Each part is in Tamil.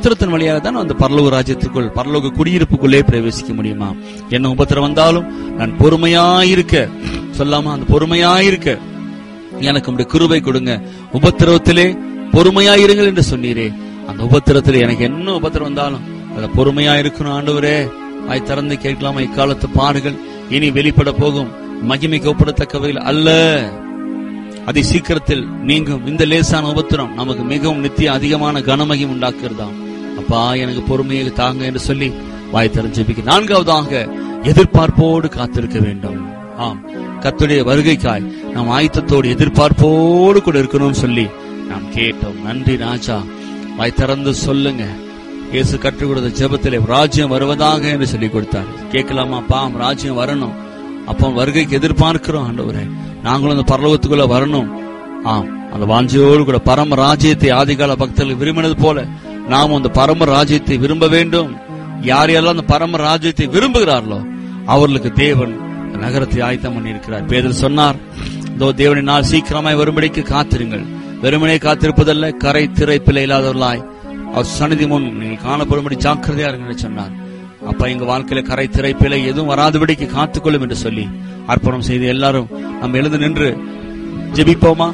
உபத்திரத்தின் வழியாக தான் அந்த பரலோக ராஜ்யத்துக்குள் பரலோக குடியிருப்புக்குள்ளே பிரவேசிக்க முடியுமா என்ன உபத்திரம் வந்தாலும் நான் பொறுமையாயிருக்க சொல்லாமா அந்த பொறுமையாயிருக்க எனக்கு உடைய கிருபை கொடுங்க உபத்திரவத்திலே பொறுமையாயிருங்கள் என்று சொன்னீரே அந்த உபத்திரத்திலே எனக்கு என்ன உபத்திரம் வந்தாலும் அதுல பொறுமையா இருக்கணும் ஆண்டவரே வாய் திறந்து கேட்கலாமா இக்காலத்து பாடுகள் இனி வெளிப்பட போகும் மகிமைக்கு ஒப்பிடத்தக்கவையில் அல்ல அதி சீக்கிரத்தில் நீங்கும் இந்த லேசான உபத்திரம் நமக்கு மிகவும் நித்திய அதிகமான கனமகிம் உண்டாக்குறதாம் அப்பா எனக்கு பொறுமையை தாங்க என்று சொல்லி வாய் திறந்து ஜெபிக்க நான்காவதாக எதிர்பார்ப்போடு காத்திருக்க வேண்டும் ஆம் கத்துடைய வருகைக்காய் நாம் ஆயத்தத்தோடு எதிர்பார்ப்போடு கூட இருக்கணும்னு சொல்லி நாம் கேட்டோம் நன்றி ராஜா வாய் திறந்து சொல்லுங்க இயேசு கற்றுக் கொடுத்த ஜெபத்திலே ராஜ்யம் வருவதாக என்று சொல்லி கொடுத்தார் கேட்கலாமா பாம் ராஜ்யம் வரணும் அப்போ வருகைக்கு எதிர்பார்க்கிறோம் ஆண்டவரே நாங்களும் அந்த பரலோகத்துக்குள்ள வரணும் ஆம் அந்த வாஞ்சையோடு கூட பரம ராஜ்யத்தை ஆதிகால பக்தர்கள் விரும்பினது போல நாம் அந்த பரம ராஜ்யத்தை விரும்ப வேண்டும் யார் யாரெல்லாம் அந்த பரம ராஜ்யத்தை விரும்புகிறார்களோ அவர்களுக்கு தேவன் அந்த நகரத்தை ஆயத்தம் பண்ணி இருக்கிறார் பேதர் சொன்னார் இதோ தேவனின் நாள் சீக்கிரமாய் வரும்படிக்கு காத்திருங்கள் வெறுமனே காத்திருப்பதல்ல கரை திரை பிள்ளை இல்லாதவர்களாய் அவர் சந்நிதி முன் நீங்கள் காணப்படும்படி ஜாக்கிரதையா இருங்க என்று சொன்னார் அப்ப எங்க வாழ்க்கையில கரை திரை பிழை எதுவும் வராதபடிக்கு காத்துக்கொள்ளும் என்று சொல்லி அர்ப்பணம் செய்து எல்லாரும் நம்ம எழுந்து நின்று ஜெபிப்போமா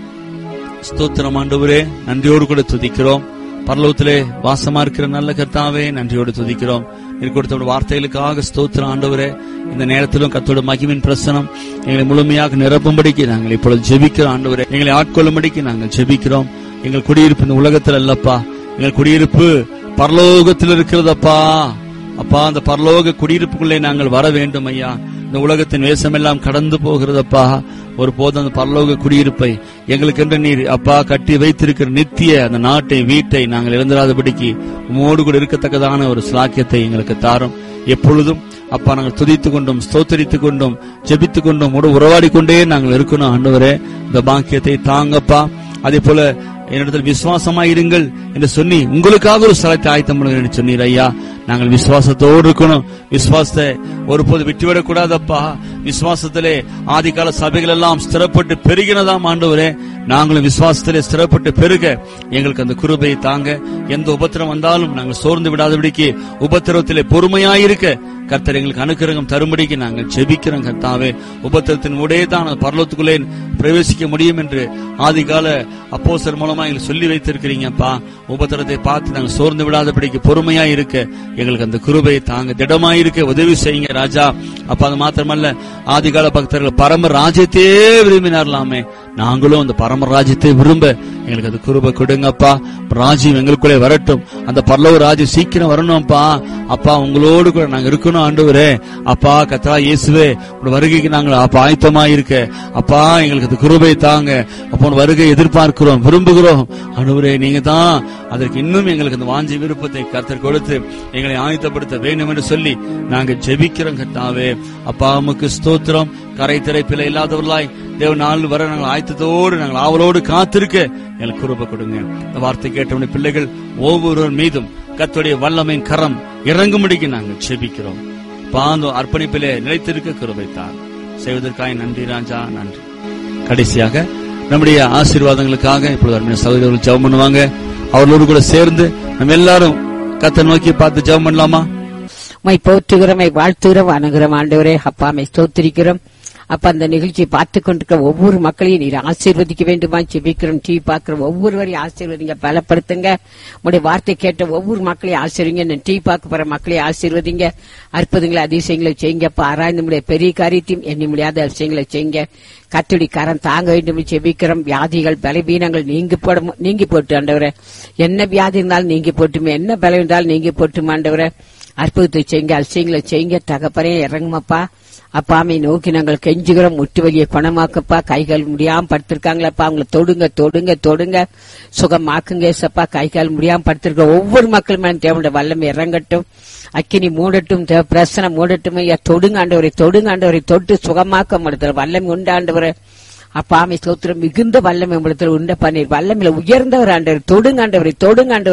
ஸ்தோத்திரம் ஆண்டவரே நன்றியோடு கூட துதிக்கிறோம் பரலோகத்திலே வாசமா இருக்கிற நல்ல கர்த்தாவே நன்றியோடு துதிக்கிறோம் நீர் கொடுத்த வார்த்தைகளுக்காக ஸ்தோத்திரம் ஆண்டவரே இந்த நேரத்திலும் கத்தோட மகிமின் பிரசனம் எங்களை முழுமையாக நிரப்பும்படிக்கு நாங்கள் இப்பொழுது ஜெபிக்கிறோம் ஆண்டவரே எங்களை ஆட்கொள்ளும்படிக்கு நாங்கள் ஜெபிக்கிறோம் எங்கள் குடியிருப்பு இந்த உலகத்தில் அல்லப்பா எங்கள் குடியிருப்பு பரலோகத்தில் இருக்கிறதப்பா அப்பா அந்த பரலோக குடியிருப்புக்குள்ளே நாங்கள் வர வேண்டும் ஐயா இந்த உலகத்தின் வேஷமெல்லாம் கடந்து போகிறதப்பா ஒரு போது அந்த பரலோக குடியிருப்பை எங்களுக்கென்று நீர் அப்பா கட்டி வைத்திருக்கிற நித்திய அந்த நாட்டை வீட்டை நாங்கள் இழந்திராதபடிக்கு உமோடு கூட இருக்கத்தக்கதான ஒரு ஸ்லாக்கியத்தை எங்களுக்கு தாரும் எப்பொழுதும் அப்பா நாங்கள் துதித்துக் கொண்டும் ஸ்தோத்தரித்துக் கொண்டும் ஜெபித்துக் கொண்டும் உட உறவாடி கொண்டே நாங்கள் இருக்கணும் ஆண்டவரே இந்த பாக்கியத்தை தாங்கப்பா அதே போல என்னிடத்தில் விசுவாசமா இருங்கள் என்று சொல்லி உங்களுக்காக ஒரு ஸ்தலத்தை ஆயத்தம் பண்ணுங்க என்று சொன்னீர் ஐயா நாங்கள் விசுவாசத்தோடு இருக்கணும் விசுவாசத்தை ஒருபோது விட்டுவிடக் கூடாதப்பா விசுவாசத்திலே ஆதிகால சபைகள் எல்லாம் ஸ்திரப்பட்டு பெருகினதாம் ஆண்டவரே நாங்களும் விசுவாசத்திலே ஸ்திரப்பட்டு பெருக எங்களுக்கு அந்த குருபையை தாங்க எந்த உபத்திரம் வந்தாலும் நாங்கள் சோர்ந்து விடாதபடிக்கு உபத்திரவத்திலே பொறுமையாயிருக்க கர்த்தர் எங்களுக்கு அனுக்கிரகம் தரும்படிக்கு நாங்கள் ஜெபிக்கிறோம் கர்த்தாவே உபத்திரத்தின் உடைய தான் பரலோகத்துக்குள்ளே பிரவேசிக்க முடியும் என்று ஆதிகால அப்போசர் மூலமா எங்களுக்கு சொல்லி வைத்திருக்கிறீங்கப்பா உபத்திரத்தை பார்த்து நாங்கள் சோர்ந்து விடாதபடிக்கு பொறுமையா இருக்க எங்களுக்கு அந்த குருபையை தாங்க திடமா இருக்க உதவி செய்யுங்க ராஜா அப்ப அது மாத்திரமல்ல ஆதிகால பக்தர்கள் பரம ராஜ்யத்தையே விரும்பினார்லாமே நாங்களும் அந்த பரம ராஜ்யத்தை விரும்ப எங்களுக்கு அது குருபை கொடுங்கப்பா ராஜ்யம் எங்களுக்குள்ளே வரட்டும் அந்த பரலோக ராஜ்யம் சீக்கிரம் வரணும்ப்பா அப்பா உங்களோடு கூட நாங்க இருக்கணும் ஆண்டவரே அப்பா கத்தா இயேசுவே உங்க வருகைக்கு நாங்கள் அப்ப ஆயத்தமா இருக்க அப்பா எங்களுக்கு அந்த குருபை தாங்க அப்போ உன் வருகை எதிர்பார்க்கிறோம் விரும்புகிறோம் ஆண்டவரே நீங்க தான் அதற்கு இன்னும் எங்களுக்கு அந்த வாஞ்சி விருப்பத்தை கர்த்தர் கொடுத்து எங்களை ஆயத்தப்படுத்த வேண்டும் என்று சொல்லி நாங்க ஜெபிக்கிறோம் கர்த்தாவே அப்பா உமக்கு ஸ்தோத்திரம் கரை திரைப்பில இல்லாதவர்களாய் தேவ நாள் வர நாங்கள் ஆயத்தத்தோடு நாங்கள் ஆவலோடு காத்திருக்க எங்களுக்கு குருபை கொடுங்க இந்த வார்த்தை கேட்டவனுடைய பிள்ளைகள் ஒவ்வொருவர் மீதும் கர்த்தருடைய வல்லமையின் கரம் இறங்கும்படிக்கு நாங்கள் ஜெபிக்கிறோம் பாந்தோ அர்ப்பணிப்பிலே நிலைத்திருக்க கிருபைத்தார் செய்வதற்காக நன்றி ராஜா நன்றி கடைசியாக நம்முடைய ஆசீர்வாதங்களுக்காக இப்பொழுது அருமையான சகோதரர்கள் ஜெபம் பண்ணுவாங்க அவர்களோடு கூட சேர்ந்து நம்ம எல்லாரும் கத்தை நோக்கி பார்த்து ஜெபம் பண்ணலாமா மை போற்றுகிறோம் மை வாழ்த்துகிறோம் வணங்குகிறோம் ஆண்டவரே அப்பா மை ஸ்தோத்திரிக்கிறோம் அப்ப அந்த நிகழ்ச்சியை பார்த்து கொண்டிருக்கிற ஒவ்வொரு மக்களையும் நீர் ஆசீர்வதிக்க வேண்டுமா ஜெபிக்கிறோம் டிவி பார்க்கிற ஒவ்வொருவரையும் ஆசீர்வதிங்க பலப்படுத்துங்க உடைய வார்த்தை கேட்ட ஒவ்வொரு மக்களையும் ஆசீர்வதிங்க டிவி பார்க்க போற மக்களையும் ஆசீர்வதிங்க அற்புதங்களை அதிசயங்களை செய்யுங்கப்பா ஆராய்ந்து முடிய பெரிய காரியத்தையும் எண்ணி முடியாத அதிசயங்களை செய்யுங்க கத்தடி கரம் தாங்க வேண்டும் ஜெபிக்கிறோம் வியாதிகள் பலவீனங்கள் நீங்கி போட நீங்கி போட்டு ஆண்டவரே என்ன வியாதி இருந்தாலும் நீங்கி போட்டுமே என்ன பலம் இருந்தாலும் நீங்கி போட்டுமே ஆண்டவரே அற்புதத்தை செய்யுங்க அதிசயங்களை செய்யுங்க தகப்பறே இறங்குமப்பா அப்பாமை நோக்கி நாங்கள் கெஞ்சுகிறோம் முட்டு வலியை குணமாக்கப்பா கைகால் முடியாம படுத்திருக்காங்களப்பா அவங்கள தொடுங்க தொடுங்க தொடுங்க சுகமாக்குங்க ஏசப்பா கைகால் முடியாம படுத்திருக்க ஒவ்வொரு மக்கள் மேலும் தேவனுடைய வல்லம் இறங்கட்டும் அக்கினி மூடட்டும் தேவ பிரசனம் மூடட்டும் ஐயா தொடுங்க ஆண்டவரை தொடுங்க ஆண்டவரை தொட்டு சுகமாக்க முடியாது வல்லம் உண்டாண்டவரை அப்பாமை ஸ்தோத்திரம் மிகுந்த வல்லமை உங்களிடத்தில் உண்ட பண்ணீர் வல்லமையில உயர்ந்தவர் ஆண்டவர் தொடுங்க ஆண்டவரை தொடுங்க ஆண்டவரை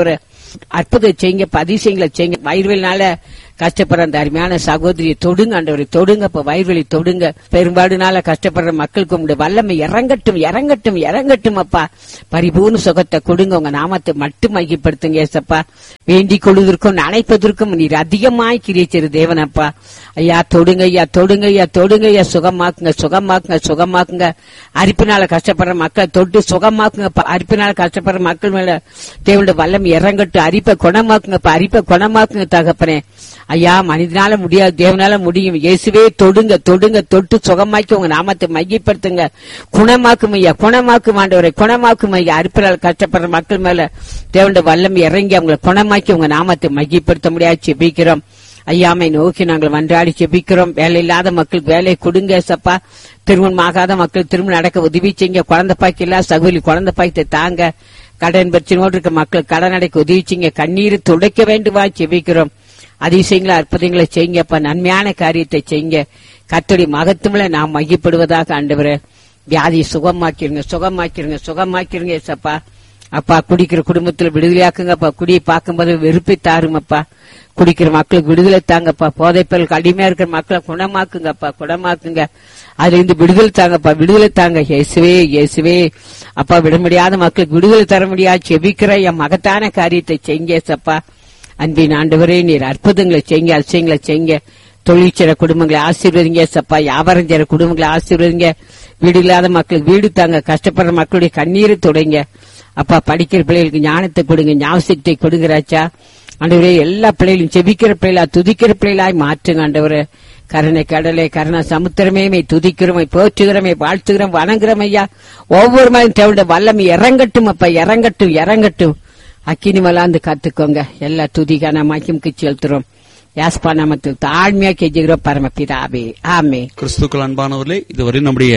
அற்புதம் செய்யுங்க பதிசயங்களை செய்யுங்க வயிறுவலினால கஷ்டப்படுற அந்த அருமையான சகோதரியை தொடுங்க ஆண்டவரை தொடுங்க இப்ப வயிறுவலி தொடுங்க பெரும்பாடுனால கஷ்டப்படுற மக்களுக்கு உங்களுடைய வல்லமை இறங்கட்டும் இறங்கட்டும் இறங்கட்டும் அப்பா பரிபூர்ண சுகத்தை கொடுங்க உங்க நாமத்தை மட்டும் மையப்படுத்துங்க ஏசப்பா வேண்டிக் கொள்வதற்கும் நினைப்பதற்கும் நீர் அதிகமாய் கிரியச்சிரு தேவனப்பா ஐயா தொடுங்க ஐயா தொடுங்க ஐயா தொடுங்க ஐயா சுகமாக்குங்க சுகமாக்குங்க சுகமாக்குங்க அரிப்பினால கஷ்டப்படுற மக்களை தொட்டு சுகமாக்குங்க அப்பா. அரிப்பினால கஷ்டப்படுற மக்கள் மேல தேவனுடைய வல்லம் இறங்கட்டும் அரிப்பை குணமாக்குங்க அப்பா. அரிப்பை குணமாக்குங்க தகப்பனே ஐயா மனிதனால முடியாது தேவனால முடியும் இயேசுவே தொடுங்க தொடுங்க தொட்டு சுகமாக்கி உங்க நாமத்தை மையப்படுத்துங்க குணமாக்கும் ஐயா குணமாக்கும் ஆண்டவரை குணமாக்கும் ஐயா அரிப்பினால் கஷ்டப்படுற மக்கள் மேல தேவனுடைய வல்லம் இறங்கி அவங்களை குணமாக்கி உங்க நாமத்தை மையப்படுத்த முடியாது செபிக்கிறோம் ஐயாமை நோக்கி நாங்கள் மன்றாடி செபிக்கிறோம் வேலை இல்லாத மக்களுக்கு வேலை கொடுங்க சப்பா திருமணம் ஆகாத மக்கள் திருமணம் நடக்க உதவி செய்யுங்க குழந்தை பாய்க்கு இல்ல சகுலி குழந்தை பாய்த்தை தாங்க கடன் பிரச்சனையோடு இருக்க மக்கள் கடன் அடைக்க உதவி செய்யுங்க கண்ணீர் துடைக்க வேண்டுமா செபிக்கிறோம் அதிசயங்களை அற்புதங்களை செய்யுங்கப்பா நன்மையான காரியத்தை செய்யுங்க கத்தடி மகத்துவல நாம் மையப்படுவதாக ஆண்டவரே வியாதியை சுகமாக்கிருங்க சுகமாக்கிருங்க சுகமாக்கிருங்க ஏசப்பா அப்பா குடிக்கிற குடும்பத்துல விடுதலையாக்குங்கப்பா குடியை பார்க்கும்போது வெறுப்பை தாருங்கப்பா குடிக்கிற மக்களுக்கு விடுதலை தாங்கப்பா போதைப்பொருளுக்கு அடிமையா இருக்கிற மக்களை குணமாக்குங்கப்பா குணமாக்குங்க அதுல இருந்து விடுதலை தாங்கப்பா விடுதலை தாங்க இயேசுவே இயேசுவே அப்பா விட முடியாத மக்களுக்கு விடுதலை தர முடியாது செபிக்கிற என் மகத்தான காரியத்தை செய்யுங்க ஏசப்பா அன்பின் ஆண்டவரே நீர் அற்புதங்களை செய்யுங்க அதிசயங்களை செய்யுங்க தொழில் செய்ற குடும்பங்களை ஆசீர்வதிங்க சப்பா வியாபாரம் செய்ற குடும்பங்களை ஆசீர்வதிங்க வீடு இல்லாத மக்களுக்கு வீடு தாங்க கஷ்டப்படுற மக்களுடைய கண்ணீரை தொடங்க அப்பா படிக்கிற பிள்ளைகளுக்கு ஞானத்தை கொடுங்க ஞாபகத்தை கொடுங்கிறாச்சா ஆண்டவரே எல்லா பிள்ளைகளும் செபிக்கிற பிள்ளைகளா துதிக்கிற பிள்ளைகளாய் மாற்றுங்க ஆண்டவரே கருணை கடலை கருணா சமுத்திரமே மை துதிக்கிறோமை போற்றுகிறோமை வாழ்த்துகிறோம் வணங்குறோம் ஐயா ஒவ்வொரு மலையும் தேவையான வல்லமை இறங்கட்டும் அப்பா இறங்கட்டும் இறங்கட்டும் அக்கினி மலாந்து காத்துக்கோங்க எல்லா துதிக்கான மகிமுக்கு செலுத்துறோம் யாஸ்பா நாமத்தில் தாழ்மையா கெஞ்சுகிறோம் பரமபிதாபே ஆமே கிறிஸ்துக்கள் அன்பானவர்களே இதுவரை நம்முடைய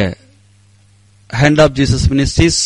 hand of Jesus ministries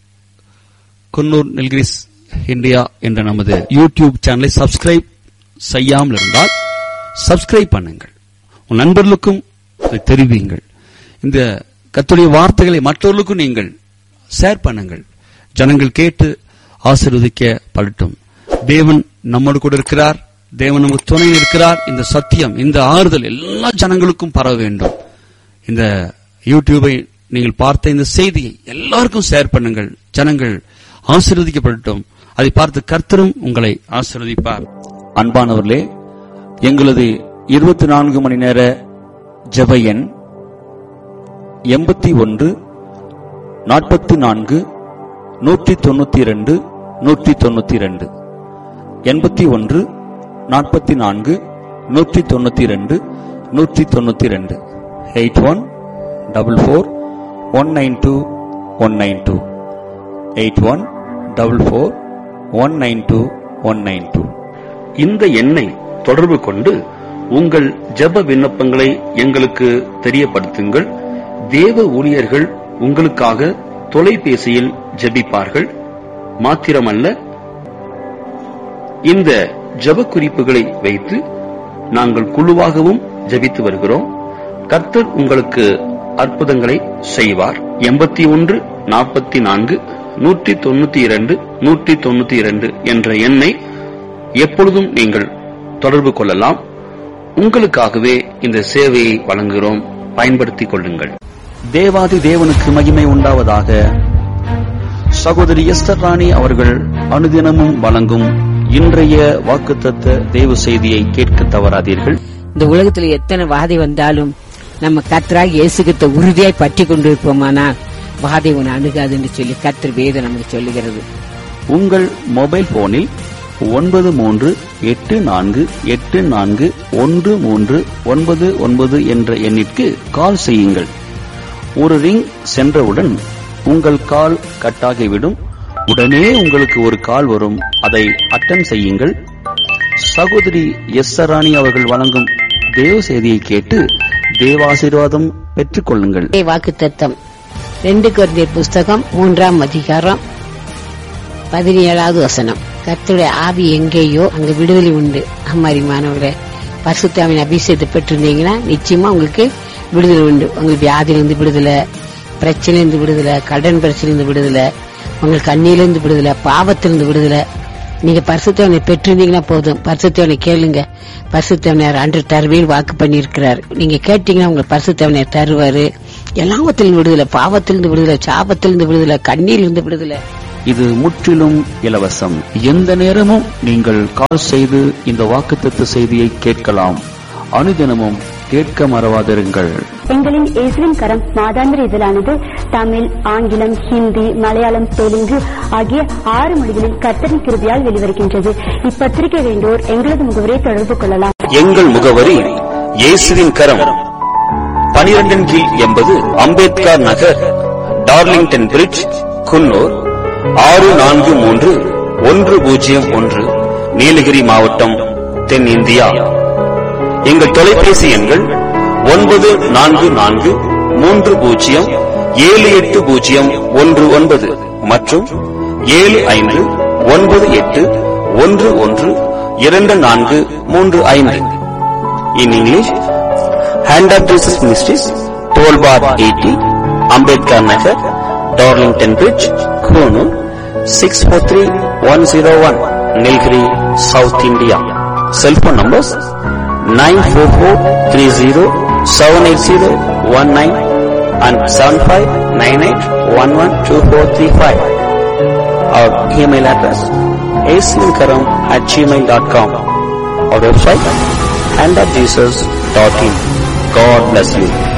Coonoor Nilgiris India என்ற நமது யூடியூப் சேனலை சப்ஸ்கிரைப் செய்யாமல் இருந்தால் சப்ஸ்கிரைப் பண்ணுங்கள் உன் நண்பர்களுக்கும் இதை தெரிவியுங்கள் இந்த கத்துடைய வார்த்தைகளை மற்றவர்களுக்கும் நீங்கள் ஷேர் பண்ணுங்கள் ஜனங்கள் கேட்டு ஆசீர்வதிக்கப்படட்டும் தேவன் நம்மோடு கூட இருக்கிறார் தேவன் நமக்கு துணை இருக்கிறார் இந்த சத்தியம் இந்த ஆறுதல் எல்லா ஜனங்களுக்கும் பரவ வேண்டும் இந்த யூடியூபை நீங்கள் பார்த்த இந்த செய்தியை எல்லாருக்கும் ஷேர் பண்ணுங்கள் ஜனங்கள் ஆசீர்வதிக்கப்படட்டும் அதை பார்த்து கர்த்தரும் உங்களை ஆசீர்வதிப்பார் அன்பானவர்களே எங்களது இருபத்தி நான்கு மணி நேர ஜெப எண் எண்பத்தி ஒன்று நாற்பத்தி நான்கு நூற்றி தொண்ணூத்தி இரண்டு நூற்றி தொண்ணூத்தி இரண்டு எண்பத்தி ஒன்று நாற்பத்தி நான்கு நூற்றி தொண்ணூத்தி இரண்டு நூற்றி தொண்ணூத்தி இரண்டு eight one double four one nine two one nine two eight one double four one nine two one nine two இந்த எண்ணை தொடர்பு கொண்டு உங்கள் ஜெப விண்ணப்பங்களை எங்களுக்கு தெரியப்படுத்துங்கள் தேவ ஊழியர்கள் உங்களுக்காக தொலைபேசியில் ஜெபிப்பார்கள் மாத்திரமல்ல இந்த ஜெப குறிப்புகளை வைத்து நாங்கள் குழுவாகவும் ஜெபித்து வருகிறோம் கர்த்தர் உங்களுக்கு அற்புதங்களை செய்வார் எண்பத்தி ஒன்று நாற்பத்தி நான்கு நூற்றி தொண்ணூத்தி இரண்டு நூற்றி தொண்ணூத்தி இரண்டு என்ற எண்ணை எப்பொழுதும் நீங்கள் தொடர்பு கொள்ளலாம் உங்களுக்காகவே இந்த சேவையை வழங்குகிறோம் பயன்படுத்திக் கொள்ளுங்கள் தேவாதி தேவனுக்கு மகிமை உண்டாவதாக சகோதரி எஸ்தர் ராணி அவர்கள் அனுதினமும் வழங்கும் இன்றைய வாக்குத்தத்த தேவ செய்தியை கேட்க தவறாதீர்கள் இந்த உலகத்துல எத்தனை வாதை வந்தாலும் நம்ம கர்த்தராக இயேசுகிட்ட உறுதியாய் பற்றி கொண்டிருப்போமானால் வாதை உன்னை அணுகாதுன்னு சொல்லி கர்த்தர் வேதம் நமக்கு சொல்லுகிறது உங்கள் மொபைல் போனில் ஒன்பது மூன்று எட்டு நான்கு எட்டு நான்கு ஒன்று மூன்று ஒன்பது ஒன்பது என்ற எண்ணிற்கு கால் செய்யுங்கள் ஒரு ரிங் சென்றவுடன் உங்கள் கால் கட்டாகிவிடும் உடனே உங்களுக்கு ஒரு கால் வரும் அதை அட்டன் செய்யுங்கள் சகோதரி எஸ் ராணி அவர்கள் வழங்கும் தேவ செய்தியை கேட்டு தேவாசீர்வாதம் பெற்றுக் கொள்ளுங்கள் வாக்கு தத்தம் ரெண்டு குழந்தையர் புஸ்தகம் மூன்றாம் அதிகாரம் பதினேழாவது வசனம் கர்த்தருடைய ஆவி எங்கேயோ அங்க விடுதலை உண்டு அம்மாரிமானவர்களே பரிசுத்தாவின் அபிஷேகத்தை பெற்றிருந்தீங்கன்னா நிச்சயமா உங்களுக்கு விடுதலை உண்டு உங்களுக்கு வியாதியிலிருந்து விடுதலை பிரச்சனையிலிருந்து விடுதலை கடன் பிரச்சனையிலிருந்து விடுதலை உங்களுக்கு கண்ணியிலிருந்து விடுதலை பாவத்திலிருந்து விடுதலை நீங்க பரிசுத்தவனை பெற்றிருந்தீங்கன்னா போதும் பரிசுத்தவனை கேளுங்க பரிசுத்தவனர் அன்று தருவேல் வாக்கு பண்ணியிருக்கிறார் நீங்க கேட்டீங்கன்னா உங்களுக்கு பரிசுத்தவனர் தருவாரு எல்லாவத்திலிருந்து விடுதலை பாவத்திலிருந்து விடுதலை சாபத்திலிருந்து விடுதலை கண்ணியிலிருந்து விடுதலை இது முற்றிலும் இலவசம் எந்த நேரமும் நீங்கள் கால் செய்து இந்த வாக்குத்தத்த செய்தியை கேட்கலாம் அனுதினமும் கேட்க மறவாதிருங்கள் எங்களின் இயேசுவின் கரம் மாதாந்திர இதழானது தமிழ் ஆங்கிலம் ஹிந்தி மலையாளம் தெலுங்கு ஆகிய ஆறு மொழிகளில் கர்த்தரின் கிருபியால் வெளிவருகின்றது இப்பத்திரிகை வேண்டோர் எங்களது முகவரியை தொடர்பு கொள்ளலாம் எங்கள் முகவரி இயேசுவின் கரம் பனிரெண்டின் கீழ் எண்பது அம்பேத்கர் நகர் டார்லிங்டன் பிரிட்ஜ் குன்னூர் ஆறு நான்கு மூன்று ஒன்று பூஜ்ஜியம் ஒன்று நீலகிரி மாவட்டம் தென்னிந்தியா எங்கள் தொலைபேசி எண்கள் ஒன்பது நான்கு நான்கு மூன்று பூஜ்ஜியம் ஏழு எட்டு பூஜ்ஜியம் ஒன்று ஒன்பது மற்றும் ஏழு ஐந்து ஒன்பது எட்டு ஒன்று ஒன்று இரண்டு நான்கு மூன்று ஐந்து in English hand of Jesus ministries twelve bar eighty Ambedkar Nagar Darlington bridge Coonoor six four three one zero one Nilgiri south India cellphone numbers nine four four three zero seven eight zero one nine and seven five nine eight one one two four three five our email address ஏசின்கரம் at Gmail dot com our website and at jesus.in. God bless you.